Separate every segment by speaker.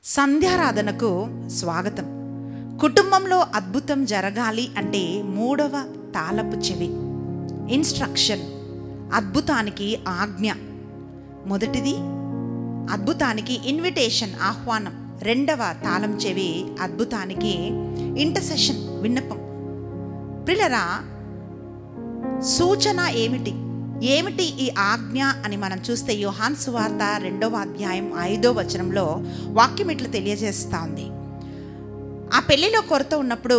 Speaker 1: సంధ్యారాధనకు స్వాగతం కుటుంబంలో అద్భుతం జరగాలి అంటే మూడవ తాళపు చెవి ఇన్స్ట్రక్షన్ అద్భుతానికి ఆజ్ఞ మొదటిది అద్భుతానికి ఇన్విటేషన్ ఆహ్వానం రెండవ తాళం చెవి అద్భుతానికి ఇంటర్సెషన్ విన్నపం ప్రిలరా సూచన ఏమిటి ఏమిటి ఈ ఆజ్ఞ అని మనం చూస్తే యోహాన్ సువార్త రెండవ అధ్యాయం ఐదో వచనంలో వాక్యం ఇట్లా తెలియజేస్తా ఉంది ఆ పెళ్లిలో కొరత ఉన్నప్పుడు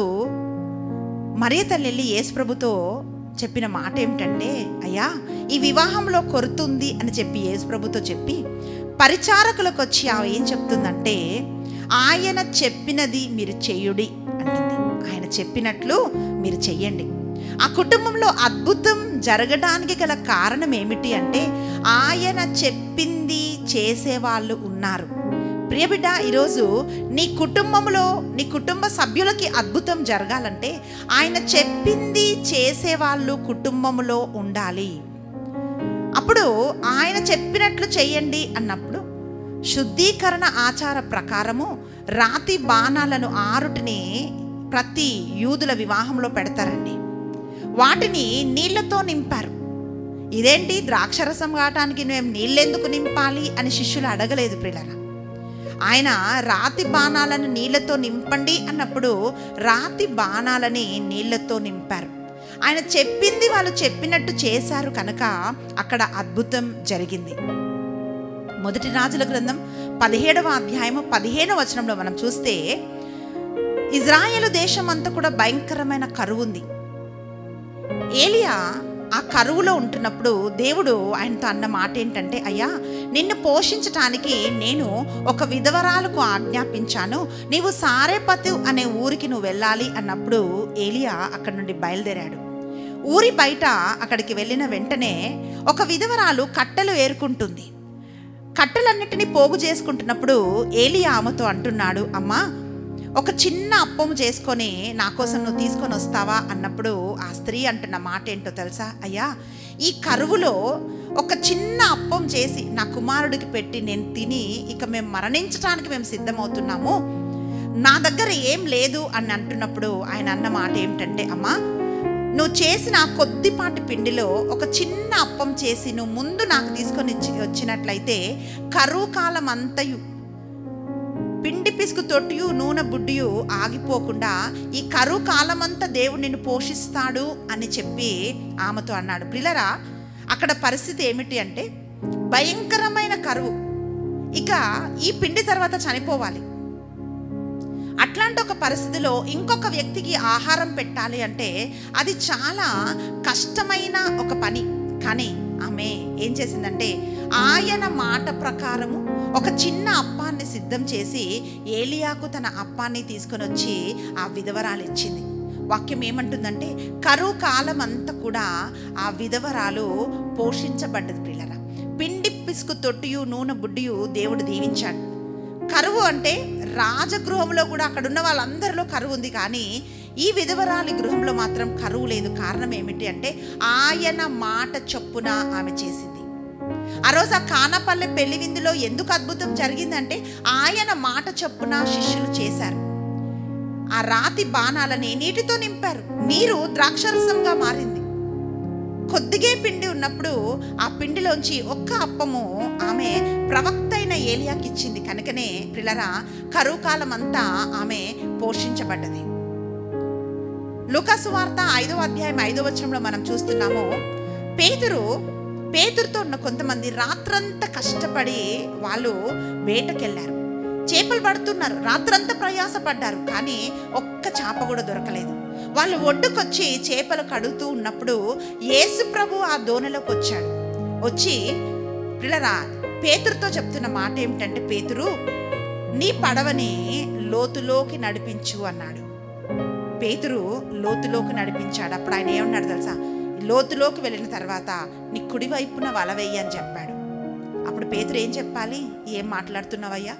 Speaker 1: మరియ తల్లి వెళ్ళి యేసుప్రభుతో చెప్పిన మాట ఏమిటంటే అయ్యా ఈ వివాహంలో కొరత ఉంది అని చెప్పి యేసుప్రభుతో చెప్పి పరిచారకులకు వచ్చి ఆమె ఏం చెప్తుందంటే ఆయన చెప్పినది మీరు చెయ్యుడి అంటుంది ఆయన చెప్పినట్లు మీరు చెయ్యండి ఆ కుటుంబంలో అద్భుతం జరగడానికి గల కారణం ఏమిటి అంటే ఆయన చెప్పింది చేసేవాళ్ళు ఉన్నారు ప్రియబిడ్డ ఈరోజు నీ కుటుంబంలో నీ కుటుంబ సభ్యులకి అద్భుతం జరగాలంటే ఆయన చెప్పింది చేసేవాళ్ళు కుటుంబంలో ఉండాలి అప్పుడు ఆయన చెప్పినట్లు చెయ్యండి అన్నప్పుడు శుద్ధీకరణ ఆచార ప్రకారము రాతి బాణాలను ఆరుటిని ప్రతి యూదుల వివాహంలో పెడతారండి వాటిని నీళ్లతో నింపారు ఇదేంటి ద్రాక్షరసం కావటానికి మేము నీళ్ళెందుకు నింపాలి అని శిష్యులు అడగలేదు ప్రిలరా ఆయన రాతి బాణాలను నీళ్లతో నింపండి అన్నప్పుడు రాతి బాణాలని నీళ్లతో నింపారు ఆయన చెప్పింది వాళ్ళు చెప్పినట్టు చేశారు కనుక అక్కడ అద్భుతం జరిగింది మొదటి రాజుల గ్రంథం పదిహేడవ అధ్యాయము పదిహేనవ వచనంలో మనం చూస్తే ఇజ్రాయేలు దేశం అంతా కూడా భయంకరమైన కరువు ఉంది ఏలియా ఆ కరువులో ఉంటున్నప్పుడు దేవుడు ఆయనతో అన్న మాట ఏంటంటే అయ్యా నిన్ను పోషించటానికి నేను ఒక విధవరాలకు ఆజ్ఞాపించాను నీవు సారేపతు అనే ఊరికి నువ్వు వెళ్ళాలి అన్నప్పుడు ఏలియా అక్కడి నుండి బయలుదేరాడు ఊరి బయట అక్కడికి వెళ్ళిన వెంటనే ఒక విధవరాలు కట్టెలు ఏరుకుంటుంది కట్టెలన్నిటినీ పోగు చేసుకుంటున్నప్పుడు ఏలియా ఆమెతో అంటున్నాడు అమ్మా ఒక చిన్న అప్పము చేసుకొని నా కోసం నువ్వు తీసుకొని వస్తావా అన్నప్పుడు ఆ స్త్రీ అంటున్న మాట ఏంటో తెలుసా అయ్యా ఈ కరువులో ఒక చిన్న అప్పం చేసి నా కుమారుడికి పెట్టి నేను తిని ఇక మేము మరణించడానికి మేము సిద్ధమవుతున్నాము నా దగ్గర ఏం లేదు అని అంటున్నప్పుడు ఆయన అన్న మాట ఏమిటంటే అమ్మా నువ్వు చేసిన ఆ కొద్దిపాటి పిండిలో ఒక చిన్న అప్పం చేసి నువ్వు ముందు నాకు తీసుకొని ఇచ్చి- వచ్చినట్లయితే కరువు కాలం అంతయు పిండి పిసుకు తొట్టియు నూనె బుడ్డియు ఆగిపోకుండా ఈ కరువు కాలమంతా దేవుడు నిన్ను పోషిస్తాడు అని చెప్పి ఆమెతో అన్నాడు ప్రిలరా అక్కడ పరిస్థితి ఏమిటి అంటే భయంకరమైన కరువు ఇక ఈ పిండి తర్వాత చనిపోవాలి అట్లాంటి ఒక పరిస్థితిలో ఇంకొక వ్యక్తికి ఆహారం పెట్టాలి అంటే అది చాలా కష్టమైన ఒక పని కానీ ఆమె ఏం చేసిందంటే ఆయన మాట ప్రకారము ఒక చిన్న అప్పాన్ని సిద్ధం చేసి ఏలియాకు తన అప్పాన్ని తీసుకొని వచ్చి ఆ విధవరాలు ఇచ్చింది వాక్యం ఏమంటుందంటే కరువు కాలం అంతా కూడా ఆ విధవరాలు పోషించబడ్డది పిల్లరా పిండి పిసుకు తొట్టియు నూనె బుడ్డియు దేవుడు దీవించాడు కరువు అంటే రాజగృహంలో కూడా అక్కడ ఉన్న వాళ్ళందరిలో కరువు ఉంది కానీ ఈ విధవరాలి గృహంలో మాత్రం కరువు లేదు కారణం ఏమిటి అంటే ఆయన మాట చొప్పున ఆమె చేసింది ఆ రోజు ఆ కానపల్లె పెళ్లి విందులో ఎందుకు అద్భుతం జరిగిందంటే ఆయన మాట చొప్పున శిష్యులు చేశారు ఆ రాతి బాణాలని నీటితో నింపారు నీరు ద్రాక్షరసంగా మారింది కొద్దిగే పిండి ఉన్నప్పుడు ఆ పిండిలోంచి ఒక్క అప్పము ఆమె ప్రవక్త అయిన ఏలియాకి ఇచ్చింది కనుకనే పిల్లరా కరువు కాలం అంతా ఆమె పోషించబడ్డది లుకాసు వార్త ఐదవ అధ్యాయం ఐదవ వచనంలో మనం చూస్తున్నాము పేతురు పేతురుతో ఉన్న కొంతమంది రాత్రంతా కష్టపడి వాళ్ళు వేటకెళ్ళారు చేపలు పడుతున్నారు రాత్రంతా ప్రయాసపడ్డారు కానీ ఒక్క చేప కూడా దొరకలేదు వాళ్ళు ఒడ్డుకొచ్చి చేపలు కడుగుతూ ఉన్నప్పుడు యేసు ప్రభు ఆ దోణిలోకి వచ్చాడు వచ్చి పిల్లరా పేతురుతో చెప్తున్న మాట ఏమిటంటే పేతురు నీ పడవని లోతులోకి నడిపించు అన్నాడు పేతురు లోతులోకి నడిపించాడు అప్పుడు ఆయన ఏమన్నాడు తెలుసా లోతులోకి వెళ్ళిన తర్వాత నీ కుడి వైపున వల వెయ్యి అని చెప్పాడు అప్పుడు పేతురు ఏం చెప్పాలి ఏం మాట్లాడుతున్నావయ్యా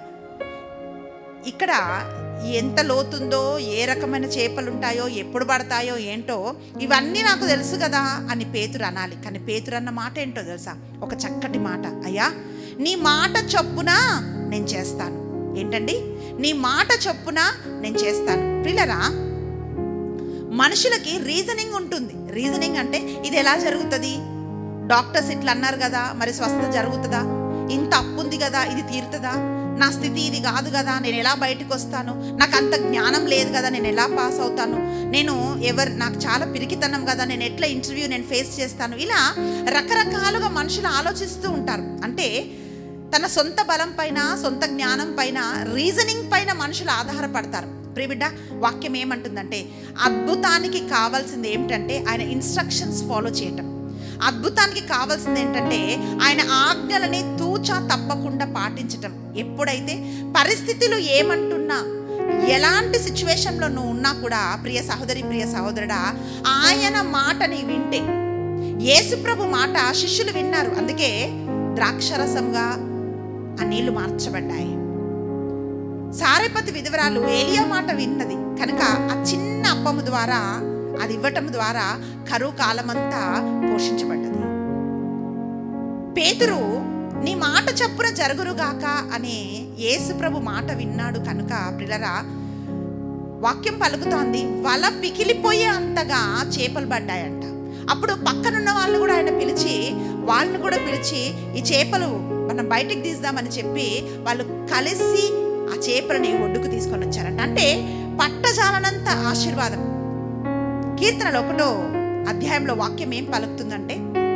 Speaker 1: ఇక్కడ ఎంత లోతుందో ఏ రకమైన చేపలు ఉంటాయో ఎప్పుడు పడతాయో ఏంటో ఇవన్నీ నాకు తెలుసు కదా అని పేతురు అనాలి కానీ పేతురు అన్న మాట ఏంటో తెలుసా ఒక చక్కటి మాట అయ్యా నీ మాట చొప్పున నేను చేస్తాను ఏంటండి నీ మాట చొప్పున నేను చేస్తాను పిల్లరా మనుషులకి రీజనింగ్ ఉంటుంది రీజనింగ్ అంటే ఇది ఎలా జరుగుతుంది డాక్టర్స్ ఇట్లా అన్నారు కదా మరి స్వస్థత జరుగుతుందా ఇంత అప్పు ఉంది కదా ఇది తీరుతుందా నా స్థితి ఇది కాదు కదా నేను ఎలా బయటకు వస్తాను నాకు అంత జ్ఞానం లేదు కదా నేను ఎలా పాస్ అవుతాను నేను ఎవరు నాకు చాలా పిరికితనం కదా నేను ఎట్లా ఇంటర్వ్యూ నేను ఫేస్ చేస్తాను ఇలా రకరకాలుగా మనుషులు ఆలోచిస్తూ ఉంటారు అంటే తన సొంత బలం పైన సొంత జ్ఞానం పైన రీజనింగ్ పైన మనుషులు ఆధారపడతారు ప్రియబిడ్డ వాక్యం ఏమంటుందంటే అద్భుతానికి కావాల్సింది ఏమిటంటే ఆయన ఇన్స్ట్రక్షన్స్ ఫాలో చేయటం అద్భుతానికి కావాల్సింది ఏంటంటే ఆయన ఆజ్ఞలని తూచా తప్పకుండా పాటించటం ఎప్పుడైతే పరిస్థితులు ఏమంటున్నా ఎలాంటి సిచ్యువేషన్లో నువ్వు ఉన్నా కూడా ప్రియ సహోదరి ప్రియ సహోదరుడా ఆయన మాటని వింటే యేసుప్రభు మాట శిష్యులు విన్నారు అందుకే ద్రాక్షరసంగా ఆ నీళ్లు మార్చబడ్డాయి సారేపతి విధవరాలు ఏలియా మాట విన్నది కనుక ఆ చిన్న అప్పము ద్వారా అది ఇవ్వటం ద్వారా కరువు కాలమంతా పోషించబడ్డది పేతురు నీ మాట చప్పున జరుగురుగాక అనే యేసుప్రభు మాట విన్నాడు కనుక పిల్లరా వాక్యం పలుకుతోంది వల పికిలిపోయే అంతగా చేపలు పడ్డాయంట అప్పుడు పక్కనున్న వాళ్ళు కూడా ఆయన పిలిచి వాళ్ళని కూడా పిలిచి ఈ చేపలు మనం బయటికి తీద్దామని చెప్పి వాళ్ళు కలిసి ఆ చేపలని ఒడ్డుకు తీసుకొని వచ్చారంట అంటే పట్టజాలనంత ఆశీర్వాదం కీర్తనలు ఒకటో అధ్యాయంలో వాక్యం ఏం పలుకుతుందంటే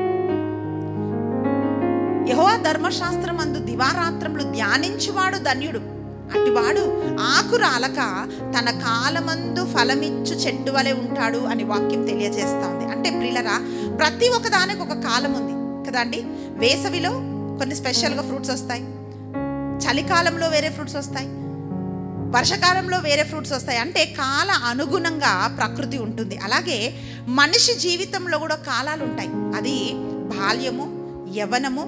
Speaker 1: యహోవా ధర్మశాస్త్రం అందు దివారాత్రములు ధ్యానించువాడు ధన్యుడు అటివాడు ఆకు రాలక తన కాలమందు ఫలమిచ్చు చెట్టు వలె ఉంటాడు అని వాక్యం తెలియజేస్తోంది అంటే ప్రిలరా ప్రతి ఒక్క దానికి ఒక కాలం ఉంది కదండి వేసవిలో కొన్ని స్పెషల్గా ఫ్రూట్స్ వస్తాయి చలికాలంలో వేరే ఫ్రూట్స్ వస్తాయి వర్షకాలంలో వేరే ఫ్రూట్స్ వస్తాయి అంటే కాల అనుగుణంగా ప్రకృతి ఉంటుంది అలాగే మనిషి జీవితంలో కూడా కాలాలు ఉంటాయి అది బాల్యము యవనము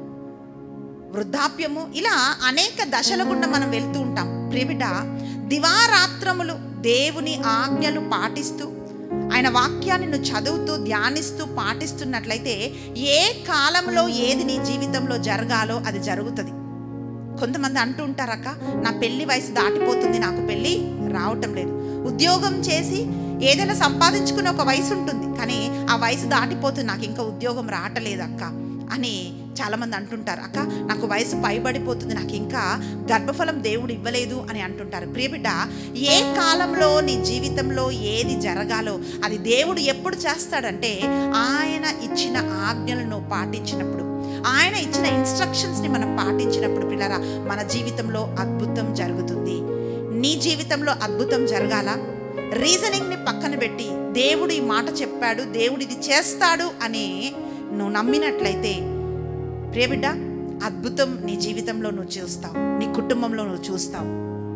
Speaker 1: వృద్ధాప్యము ఇలా అనేక దశల గుండా మనం వెళ్తూ ఉంటాం ప్రియబిడ్డ దివారాత్రములు దేవుని ఆజ్ఞలు పాటిస్తూ ఆయన వాక్యాన్ని నువ్వు చదువుతూ ధ్యానిస్తూ పాటిస్తున్నట్లయితే ఏ కాలంలో ఏది నీ జీవితంలో జరగాలో అది జరుగుతుంది కొంతమంది అంటూ ఉంటారక్క నా పెళ్లి వయసు దాటిపోతుంది నాకు పెళ్ళి రావటం లేదు ఉద్యోగం చేసి ఏదైనా సంపాదించుకునే ఒక వయసు ఉంటుంది కానీ ఆ వయసు దాటిపోతుంది నాకు ఇంకా ఉద్యోగం రావట్లేదు అక్క అని చాలామంది అంటుంటారు అక్క నాకు వయసు పైబడిపోతుంది నాకు ఇంకా గర్భఫలం దేవుడు ఇవ్వలేదు అని అంటుంటారు ప్రియబిడ్డ ఏ కాలంలో నీ జీవితంలో ఏది జరగాలో అది దేవుడు ఎప్పుడు చేస్తాడంటే ఆయన ఇచ్చిన ఆజ్ఞలను పాటించినప్పుడు ఆయన ఇచ్చిన ఇన్స్ట్రక్షన్స్ని మనం పాటించినప్పుడు పిల్లరా మన జీవితంలో అద్భుతం జరుగుతుంది నీ జీవితంలో అద్భుతం జరగాల రీజనింగ్ని పక్కన పెట్టి దేవుడు ఈ మాట చెప్పాడు దేవుడు ఇది చేస్తాడు అని నువ్వు నమ్మినట్లయితే ప్రియబిడ్డ అద్భుతం నీ జీవితంలో నువ్వు చూస్తావు నీ కుటుంబంలో నువ్వు చూస్తావు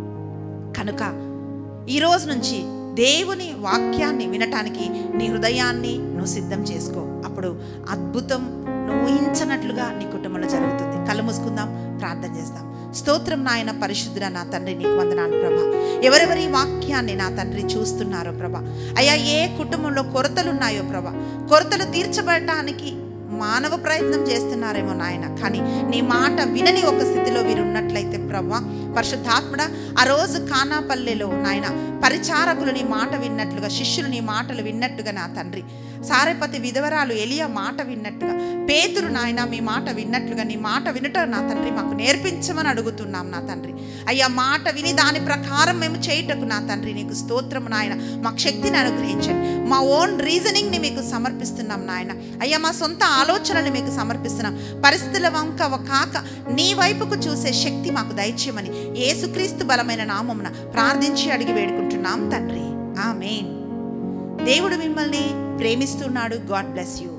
Speaker 1: కనుక ఈ రోజు నుంచి దేవుని వాక్యాన్ని వినటానికి నీ హృదయాన్ని నువ్వు సిద్ధం చేసుకో అప్పుడు అద్భుతం నువ్వు ఊహించనట్లుగా నీ కుటుంబంలో జరుగుతుంది కళ్ళు మూసుకుందాం ప్రార్థన చేస్తాం స్తోత్రం నాయన పరిశుద్ధుడ నా తండ్రి నీకు వందనాలు ప్రభా ఎవరెవరి వాక్యాన్ని నా తండ్రి చూస్తున్నారో ప్రభా అయ్యా ఏ కుటుంబంలో కొరతలు ఉన్నాయో ప్రభా కొరతలు తీర్చబడటానికి మానవ ప్రయత్నం చేస్తున్నారేమో నాయన కానీ నీ మాట వినని ఒక స్థితిలో వీరు ఉన్నట్లయితే ప్రవ్వా పరిశుద్ధాత్మడ ఆ రోజు కానాపల్లెలో నాయన పరిచారకులు నీ మాట విన్నట్లుగా శిష్యులు నీ మాటలు విన్నట్టుగా నా తండ్రి సారెపతి విధవరాలు ఎలియా మాట విన్నట్టుగా పేతురు నాయన మీ మాట విన్నట్లుగా నీ మాట వినటం నా తండ్రి మాకు నేర్పించమని అడుగుతున్నాం నా తండ్రి అయ్యా మాట విని దాని ప్రకారం మేము చేయుటకు నా తండ్రి నీకు స్తోత్రం నాయన మాకు శక్తిని అనుగ్రహించండి మా ఓన్ రీజనింగ్ని మీకు సమర్పిస్తున్నాం నాయన అయ్యా మా సొంత ఆలోచనలు మీకు సమర్పిస్తున్నాం పరిస్థితుల వంక ఒక కాక నీ వైపుకు చూసే శక్తి మాకు దయచేయమని యేసుక్రీస్తు బలమైన నామమున ప్రార్థించి అడిగి వేడుకుంటున్నాం తండ్రి ఆమెన్ దేవుడు మిమ్మల్ని ప్రేమిస్తున్నాడు గాడ్ బ్లెస్ యూ